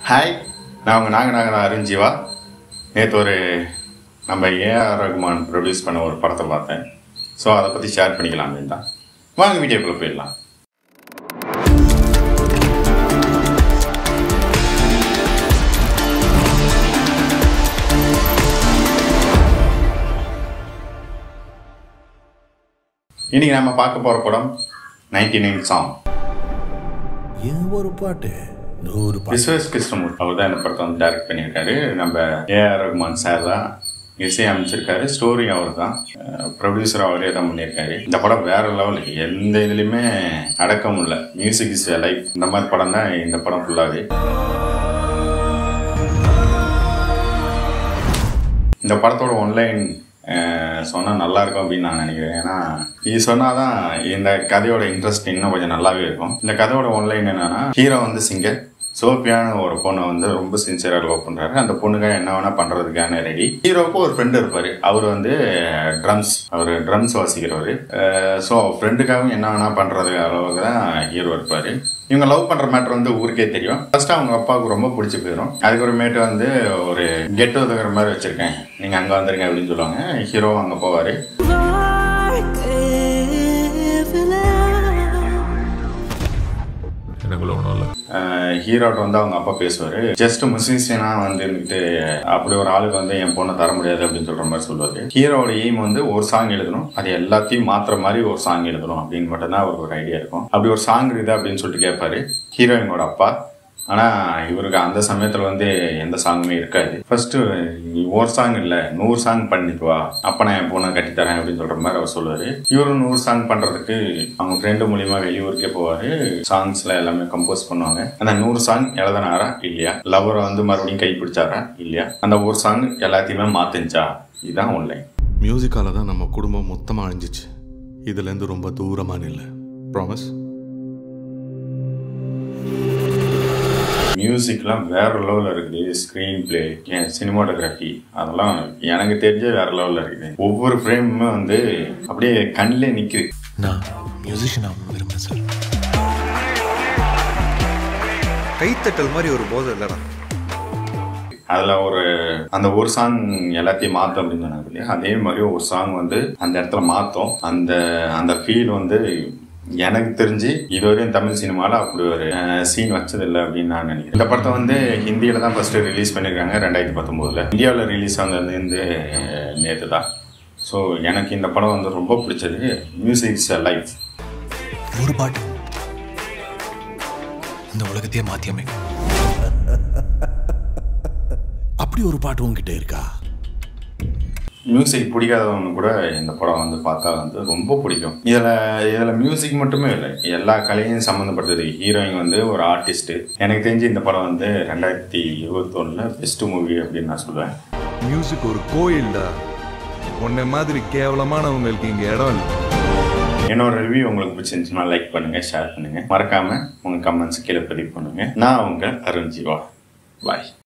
hi நான் உங்கள் நாங்கள் நாங்கள் அருண் ஜீவா நேற்று ஒரு நம்ம ஏஆர் ரகுமான் ப்ரொடியூஸ் பண்ண ஒரு படத்தை பார்த்தேன் ஸோ அதை பற்றி ஷேர் பண்ணிக்கலாம் தான் வாங்க வீடியோக்குள்ளே போயிடலாம் இன்னைக்கு நம்ம பார்க்க போகிற படம் நைன்டி நைன் சாங் இது ஒரு பாட்டு நூறு பாட்டு விஸ்வஸ் கிருஷ்ணமூர்த்தி அவர் தான் இந்த படத்தை வந்து டைரக்ட் பண்ணியிருக்காரு நம்ம ஏஆர் ரகுமான் சார் தான் இசை அமைச்சிருக்காரு ஸ்டோரி அவர் தான் ப்ரொடியூசர் அவரே தான் பண்ணியிருக்காரு இந்த படம் வேற லெவல் எந்த இதுலையுமே அடக்கம் இல்லை மியூசிக் இஸ் லைஃப் இந்த மாதிரி படம் தான் இந்த படம் ஃபுல்லாகவே இந்த படத்தோட ஒன்லைன் சொன்னால் நல்லா இருக்கும் அப்படின்னு நான் நினைக்கிறேன் ஏன்னா இது சொன்னாதான் இந்த கதையோட இன்ட்ரெஸ்ட் இன்னும் கொஞ்சம் நல்லாவே இருக்கும் இந்த கதையோட ஒன்லைன் என்னன்னா ஹீரோ வந்து சிங்கர் சோஃபியான ஒரு பொண்ணை வந்து ரொம்ப சின்சியராக லவ் பண்ணுறாரு அந்த பொண்ணுக்காக என்ன வேணா பண்ணுறதுக்கான ரெடி ஹீரோவுக்கு ஒரு ஃப்ரெண்டு இருப்பார் அவர் வந்து ட்ரம்ஸ் அவர் ட்ரம்ஸ் வாசிக்கிறவர் ஸோ ஃப்ரெண்டுக்காகவும் என்ன வேணா பண்ணுறது அளவுக்கு தான் ஹீரோ இருப்பார் இவங்க லவ் பண்ணுற மேட்ரு வந்து ஊருக்கே தெரியும் ஃபர்ஸ்ட் அவங்க அப்பாவுக்கு ரொம்ப பிடிச்சி போயிடும் அதுக்கப்புறமேட்டு வந்து ஒரு கெட் ஒதுக்கிற மாதிரி வச்சுருக்கேன் நீங்கள் அங்கே வந்துருங்க அப்படின்னு சொல்லுவாங்க ஹீரோ அங்கே போவார் எனக்குள்ள ஒன்றும் இல்லை ஹீரோட்ட வந்து அவங்க அப்பா பேசுவார் ஜஸ்ட் முஸ்லிம்ஸ்னா வந்து இருந்துட்டு அப்படி ஒரு ஆளுக்கு வந்து என் பொண்ணை தர முடியாது அப்படின்னு சொல்ற மாதிரி சொல்லுவாரு ஹீரோட எய்ம் வந்து ஒரு சாங் எழுதணும் அது எல்லாத்தையும் மாத்துற மாதிரி ஒரு சாங் எழுதணும் அப்படின்னு மட்டும்தான் அவருக்கு ஒரு ஐடியா இருக்கும் அப்படி ஒரு சாங் இருக்குது அப்படின்னு சொல்லிட்டு கேட்பாரு ஹீரோயினோட அப்பா ஆனா இவருக்கு அந்த சமயத்துல வந்து எந்த சாங்குமே இருக்காது ஃபர்ஸ்ட் ஒரு சாங் இல்ல நூறு சாங் பண்ணிட்டு வா அப்ப நான் என் பொண்ணை கட்டித்தரேன் அப்படின்னு சொல்ற மாதிரி அவர் சொல்லுவாரு இவரும் நூறு சாங் பண்றதுக்கு அவங்க ஃப்ரெண்டு மூலியமா வெளியூருக்கே போவாரு சாங்ஸ்ல எல்லாமே கம்போஸ் பண்ணுவாங்க அந்த நூறு சாங் எழுதினாரா இல்லையா லவரை வந்து மறுபடியும் கைப்பிடிச்சாரா இல்லையா அந்த ஒரு சாங் எல்லாத்தையுமே மாத்துச்சா இதுதான் ஒன்லைன் மியூசிக்கால தான் நம்ம குடும்பம் மொத்தமாக அழிஞ்சிச்சு இதுலேருந்து ரொம்ப தூரமான இல்லை ப்ராமிஸ் மியூசிக்லாம் வேற லெவலில் இருக்குது ஸ்க்ரீன் பிளே சினிமாட்டோகிராஃபி அதெல்லாம் எனக்கு தெரிஞ்ச வேற லெவலில் இருக்குது ஒவ்வொரு ஃப்ரேமுமே வந்து அப்படியே கண்ணிலே நிற்குது நான் மியூசிஷியன் ஆகணும் விரும்புகிறேன் சார் கைத்தட்டல் மாதிரி ஒரு போதை இல்லைடா அதில் ஒரு அந்த ஒரு சாங் எல்லாத்தையும் மாற்றும் அப்படின்னு சொன்னாங்க இல்லையா அதே மாதிரி ஒரு சாங் வந்து அந்த இடத்துல மாற்றும் அந்த அந்த ஃபீல் வந்து எனக்கு தெரிஞ்சு இதுவரையும் தமிழ் சினிமாவில் அப்படி ஒரு சீன் வச்சதில்லை அப்படின்னு நான் நினைக்கிறேன் இந்த படத்தை வந்து ஹிந்தியில் தான் ஃபர்ஸ்ட் ரிலீஸ் பண்ணியிருக்காங்க ரெண்டாயிரத்தி பத்தொம்போதில் இந்தியாவில் ரிலீஸ் ஆனது வந்து நேற்று தான் ஸோ எனக்கு இந்த படம் வந்து ரொம்ப பிடிச்சது மியூசிக் இஸ் லைஃப் ஒரு பாட்டு இந்த உலகத்தையே மாற்றி அமைக்கும் அப்படி ஒரு பாட்டு உங்ககிட்ட இருக்கா மியூசிக் பிடிக்காதவங்க கூட இந்த படம் வந்து பார்த்தா வந்து ரொம்ப பிடிக்கும் இதில் இதில் மியூசிக் மட்டுமே இல்லை எல்லா கலையும் சம்மந்தப்பட்டது ஹீரோயின் வந்து ஒரு ஆர்டிஸ்ட்டு எனக்கு தெரிஞ்சு இந்த படம் வந்து ரெண்டாயிரத்தி இருபத்தொன்னில் பெஸ்ட் மூவி அப்படின்னு நான் சொல்லுவேன் மியூசிக் ஒரு கோயில்டா உன்னை மாதிரி கேவலமானவங்களுக்கு இங்க இடம் இல்லை என்னோட ரிவ்யூ உங்களுக்கு பிடிச்சிருந்துச்சுன்னா லைக் பண்ணுங்கள் ஷேர் பண்ணுங்கள் மறக்காமல் உங்கள் கமெண்ட்ஸ் கீழே பதிவு பண்ணுங்கள் நான் உங்கள் அருண் ஜீவா பாய்